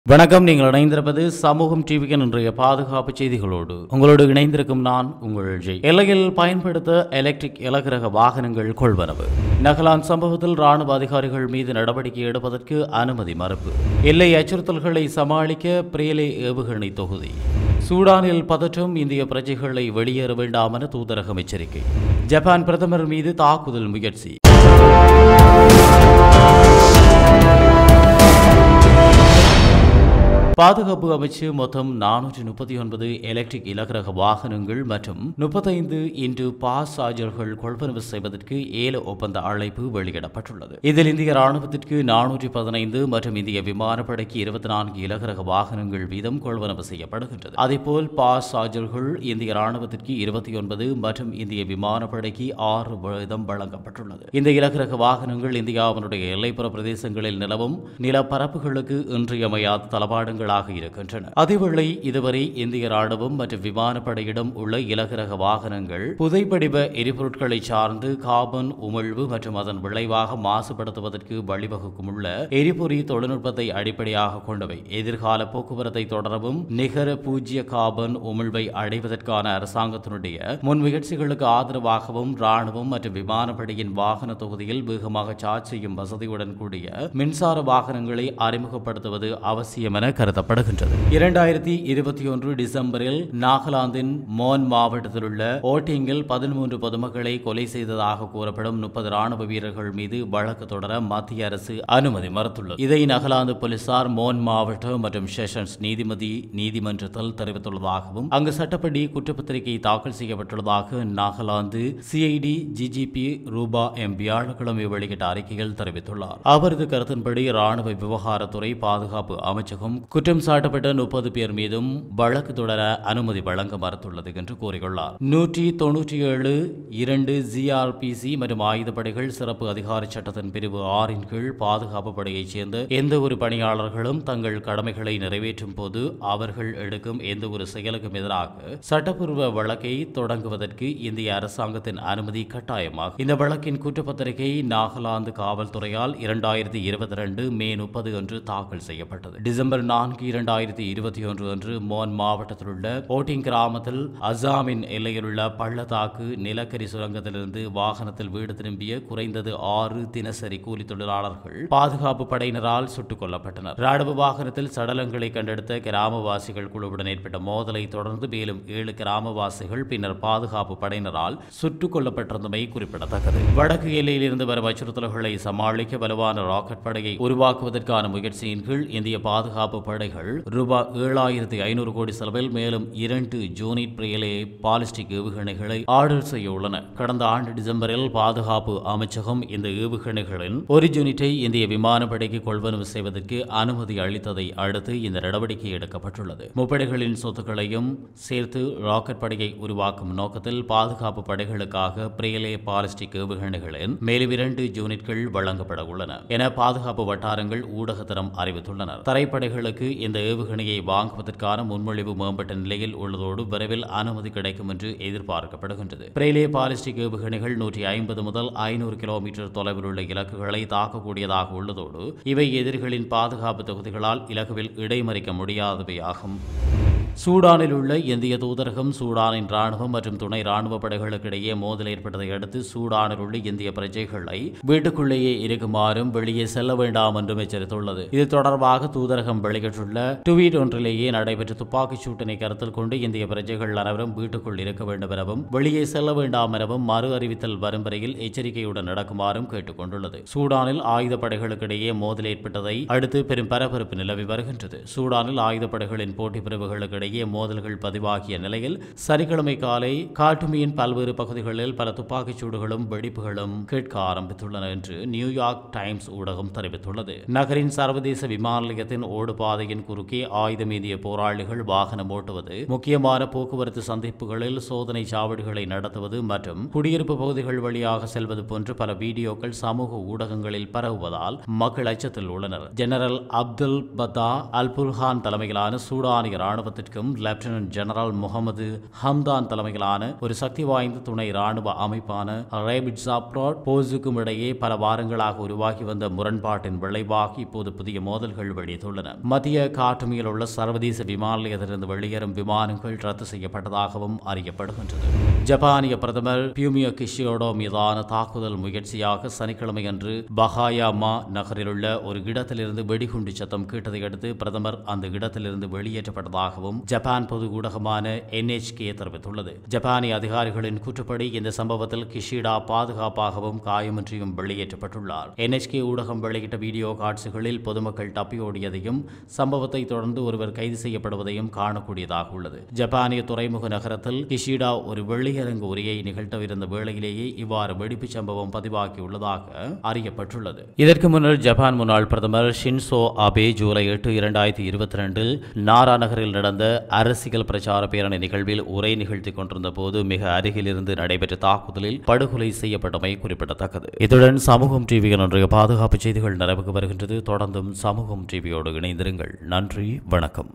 வணக்கம் நீங்கள் இணைந்திருப்பது சமூகம் டிவியின் இன்றைய பாதுகாப்பு செய்திகளோடு உங்களோடு இணைந்திருக்கும் நான் உங்கள் ஜெய் எல்லையில் பயன்படுத்த எலக்ட்ரிக் இலகுரக வாகனங்கள் கொள்வனவு நகலான் சம்பவத்தில் ராணுவ அதிகாரிகள் மீது நடவடிக்கை எடுப்பதற்கு அனுமதி மறுப்பு எல்லை அச்சுறுத்தல்களை சமாளிக்க பிரேலே ஏவுகணை தொகுதி சூடானில் பதற்றம் இந்திய பிரஜைகளை வெளியேற வேண்டாம் என தூதரகம் எச்சரிக்கை ஜப்பான் பிரதமர் மீது தாக்குதல் முயற்சி பாதுகாப்பு அமைச்சு மொத்தம் நானூற்றி முப்பத்தி ஒன்பது எலக்ட்ரிக் இலகுரக வாகனங்கள் மற்றும் முப்பத்தைந்து இன்று பாஸ் சார்ஜர்கள் கொள்வனவு செய்வதற்கு ஏல ஒப்பந்த அழைப்பு வெளியிடப்பட்டுள்ளது இதில் இந்திய ராணுவத்திற்கு நானூற்றி பதினைந்து மற்றும் இந்திய விமானப்படைக்கு இருபத்தி நான்கு இலகுரக வாகனங்கள் வீதம் கொள்வனவு செய்யப்படுகின்றது அதேபோல் பாஸ் சார்ஜர்கள் இந்திய ராணுவத்திற்கு இருபத்தி ஒன்பது மற்றும் இந்திய விமானப்படைக்கு ஆறு வீதம் வழங்கப்பட்டுள்ளது இந்த இலகுரக வாகனங்கள் இந்தியாவினுடைய எல்லைப்புற பிரதேசங்களில் நிலவும் நிலப்பரப்புகளுக்கு இன்றியமையாத தளபாடங்களாக இருக்கின்றன அதேவேளை இதுவரை இந்திய ராணுவம் மற்றும் விமானப்படையிடம் உள்ள இலகுரக வாகனங்கள் புதைப்படிவ எரிபொருட்களை சார்ந்து கார்பன் உமிழ்வு மற்றும் அதன் விளைவாக மாசுபடுத்துவதற்கு வழிவகுக்கும் உள்ள எரிபொறி தொழில்நுட்பத்தை அடிப்படையாக கொண்டவை எதிர்கால போக்குவரத்தை தொடரவும் நிகர பூஜ்ய கார்பன் உமிழ்வை அடைவதற்கான அரசாங்கத்தினுடைய முன்முயற்சிகளுக்கு ஆதரவாகவும் ராணுவம் மற்றும் விமானப்படையின் வாகன தொகுதியில் வேகமாக சார்ஜ் செய்யும் வசதியுடன் கூடிய மின்சார வாகனங்களை அறிமுகப்படுத்துவது அவசியம் என கருதப்படுகின்றது இரண்டாயிரத்தி இருபத்தி ஒன்று டிசம்பரில் நாகாலாந்தின் மோன் மாவட்டத்தில் உள்ள ஓட்டிங்கில் பதிமூன்று பொதுமக்களை கொலை செய்ததாக கூறப்படும் முப்பது ராணுவ வீரர்கள் மீது வழக்கு தொடர மத்திய அரசு அனுமதி மறுத்துள்ளது இதை நாகாலாந்து போலீசார் மோன் மாவட்ட மற்றும் செஷன்ஸ் நீதிமதி நீதிமன்றத்தில் தெரிவித்துள்ளதாகவும் அங்கு சட்டப்படி குற்றப்பத்திரிகை தாக்கல் செய்யப்பட்டுள்ளதாக Nagaland CID DGP Rupa M வியாழக்கிழமை வெளியிட்ட அறிக்கையில் தெரிவித்துள்ளார் அவரது கருத்தின்படி ராணுவ விவகாரத்துறை பாதுகாப்பு அமைச்சகம் குற்றம் சாட்டப்பட்ட முப்பது பேர் மீதும் வழக்கு தொடர அனுமதி வழங்க மறுத்துள்ளது என்று கூறியுள்ளார் நூற்றி தொன்னூற்றி ஏழு இரண்டு ஜிஆர்பிசி மற்றும் ஆயுதப்படைகள் சிறப்பு அதிகார சட்டத்தின் பிரிவு ஆறின் கீழ் பாதுகாப்பு படையைச் சேர்ந்த எந்த ஒரு பணியாளர்களும் தங்கள் கடமைகளை நிறைவேற்றும் போது அவர்கள் எடுக்கும் எந்த ஒரு செயலுக்கும் எதிராக சட்டப்பூர்வ வழக்கை தொடங்குவதற்கு இந்திய அரசாங்கத்தின் அனுமதி கட்டாயமாகும் இந்த வழக்கின் குற்றப்பத்திரிகை நாகாலாந்து காவல்துறையால் இரண்டாயிரத்தி இருபத்தி ரெண்டு மே முப்பது அன்று தாக்கல் செய்யப்பட்டது டிசம்பர் நான்கு இரண்டாயிரத்தி இருபத்தி ஒன்று அன்று மோன் மாவட்டத்தில் உள்ள ஓட்டிங் கிராமத்தில் அசாமின் எல்லையில் உள்ள பள்ளத்தாக்கு நிலக்கரி சுரங்கத்திலிருந்து வாகனத்தில் வீடு திரும்பிய குறைந்தது ஆறு தினசரி கூலி தொழிலாளர்கள் பாதுகாப்பு படையினரால் சுட்டுக் கொல்லப்பட்டனர் ராணுவ வாகனத்தில் சடலங்களை கண்டெடுத்த கிராமவாசிகள் குழுவுடன் ஏற்பட்ட மோதலை தொடர்ந்து மேலும் ஏழு கிராமவாசிகள் பின்னர் பாதுகாப்பு படையினரால் சுட்டுக் கொல்லப்பட்டிருந்தமை குறிப்பிடத்தக்கது வடக்கு எல்லையில் இருந்து வரும் அச்சுறுத்தல்களை சமாளிக்க வலுவான ராக்கெட் படையை உருவாக்குவதற்கான முயற்சியின் கீழ் இந்திய பாதுகாப்பு படைகள் ரூபாய் ஏழாயிரத்தி ஐநூறு கோடி செலவில் மேலும் இரண்டு ஜூனிட் பிரியலே பாலிஸ்டிக் ஏவுகணைகளை ஆர்டர் செய்ய உள்ளன கடந்த ஆண்டு டிசம்பரில் பாதுகாப்பு அமைச்சகம் இந்த ஏவுகணைகளின் ஒரு யூனிட்டை இந்திய விமானப்படைக்கு கொள்வனவு செய்வதற்கு அனுமதி அளித்ததை அடுத்து இந்த நடவடிக்கை எடுக்கப்பட்டுள்ளது முப்படைகளின் சொத்துக்களையும் சேர்த்து ராக்கெட் படையை உருவாக்கும் நோக்கத்தில் பாதுகாப்பு படைகளுக்காக பிரியலே பாலிஸ்டிக் ஏவுகணைகளின் மேலும் இரண்டு யூனிட்கள் வழங்கப்பட உள்ளன என பாதுகாப்பு வட்டாரங்கள் ஊடகத்தரம் அறிவித்துள்ளனர் தரைப்படைகளுக்கு இந்த ஏவுகணையை வாங்குவதற்கான முன்மொழிவு மேம்பட்ட நிலையில் உள்ளதோடு விரைவில் அனுமதி கிடைக்கும் என்று எதிர்பார்க்கப்படுகின்றது பிரெய்லே பாலிஸ்டிக் ஏவுகணைகள் நூற்றி ஐம்பது முதல் ஐநூறு கிலோமீட்டர் தொலைவில் உள்ள இலக்குகளை தாக்கக்கூடியதாக உள்ளதோடு இவை எதிரிகளின் பாதுகாப்பு தொகுதிகளால் இலகுவில் இடைமறிக்க முடியாதவையாகும் சூடானில் உள்ள இந்திய தூதரகம் சூடானின் ராணுவம் மற்றும் துணை ராணுவ படைகளுக்கு இடையே மோதல் ஏற்பட்டதை அடுத்து சூடானில் உள்ள இந்திய பிரஜைகளை வீட்டுக்குள்ளேயே இருக்குமாறும் வெளியே செல்ல வேண்டாம் என்றும் எச்சரித்துள்ளது இது தொடர்பாக தூதரகம் வெளியிட்டுள்ள டுவீட் ஒன்றிலேயே நடைபெற்ற துப்பாக்கிச் சூட்டினை கருத்தில் கொண்டு இந்திய பிரஜைகள் அனைவரும் வீட்டுக்குள் இருக்க வேண்டும் எனவும் வெளியே செல்ல வேண்டாம் எனவும் மறு அறிவித்தல் வரும் வரையில் எச்சரிக்கையுடன் நடக்குமாறும் கேட்டுக் கொண்டுள்ளது சூடானில் ஆயுதப்படைகளுக்கு இடையே மோதல் ஏற்பட்டதை அடுத்து பெரும் பரபரப்பு நிலவி வருகின்றது சூடானில் ஆயுதப்படைகளின் போட்டி பிரிவுகளுக்கு இடையே மோதல்கள் பதிவாகிய நிலையில் சனிக்கிழமை காலை காட்டுமியின் பல்வேறு பகுதிகளில் பல துப்பாக்கிச் சூடுகளும் வெடிப்புகளும் கேட்க ஆரம்பித்துள்ளன என்று நியூயார்க் டைம்ஸ் ஊடகம் தெரிவித்துள்ளது நகரின் சர்வதேச விமான நிலையத்தின் ஓடுபாதையின் குறுக்கே ஆயுதமேந்திய போராளிகள் வாகனம் ஓட்டுவது முக்கியமான போக்குவரத்து சந்திப்புகளில் சோதனை சாவடிகளை நடத்துவது மற்றும் குடியிருப்பு பகுதிகள் வழியாக செல்வது போன்ற பல வீடியோக்கள் சமூக ஊடகங்களில் பரவுவதால் மக்கள் அச்சத்தில் உள்ளனர் ஜெனரல் அப்துல் பத்தா அல் புர்ஹான் தலைமையிலான சூடானிய ராணுவத்திற்கு ராணுவத்திற்கும் லெப்டினன்ட் ஜெனரல் முகமது ஹம்தான் தலைமையிலான ஒரு சக்தி வாய்ந்த துணை ராணுவ அமைப்பான ரேபிட் சாப்ராட் போஸுக்கும் இடையே பல வாரங்களாக உருவாகி வந்த முரண்பாட்டின் விளைவாக இப்போது புதிய மோதல்கள் வெடித்துள்ளன மத்திய காட்டுமியில் உள்ள சர்வதேச விமான நிலையத்திலிருந்து வெளியேறும் விமானங்கள் ரத்து செய்யப்பட்டதாகவும் அறியப்படுகின்றது ஜப்பானிய பிரதமர் பியூமியோ கிஷியோடோ மீதான தாக்குதல் முயற்சியாக சனிக்கிழமை அன்று பஹாயாமா நகரிலுள்ள ஒரு இடத்திலிருந்து வெடிகுண்டு சத்தம் கேட்டதை அடுத்து பிரதமர் அந்த இடத்திலிருந்து வெளியேற்றப்பட்டதாகவும் ஜப்பான் பொது ஊடகமான என்எச்கே தெரிவித்துள்ளது ஜப்பானிய அதிகாரிகளின் கூற்றுப்படி இந்த சம்பவத்தில் கிஷிடா பாதுகாப்பாகவும் காயமின்றியும் வெளியேற்றப்பட்டுள்ளார் என்எச்கே ஊடகம் வெளியிட்ட வீடியோ காட்சிகளில் பொதுமக்கள் தப்பியோடியதையும் சம்பவத்தை தொடர்ந்து ஒருவர் கைது செய்யப்படுவதையும் காணக்கூடியதாக உள்ளது ஜப்பானிய துறைமுக நகரத்தில் கிஷிடா ஒரு வெளியரங்கு உரையை நிகழ்த்தவிருந்த வேளையிலேயே இவ்வாறு வெடிப்புச் சம்பவம் பதிவாகியுள்ளதாக அறியப்பட்டுள்ளது இதற்கு முன்னர் ஜப்பான் முன்னாள் பிரதமர் ஷின்சோ அபே ஜூலை எட்டு இரண்டாயிரத்தி இருபத்தி ரெண்டில் நாரா நகரில் நடந்த அரசியல் பிரச்சார பேரணி நிகழ்வில் உரை நிகழ்த்திக் கொண்டிருந்த போது மிக அருகில் இருந்து நடைபெற்ற தாக்குதலில் படுகொலை செய்யப்பட்டமை குறிப்பிடத்தக்கது இத்துடன் சமூகம் டிவியின் இன்றைய பாதுகாப்பு செய்திகள் நிறைவுக்கு வருகின்றது தொடர்ந்தும் சமூகம் டிவியோடு இணைந்திருங்கள் நன்றி வணக்கம்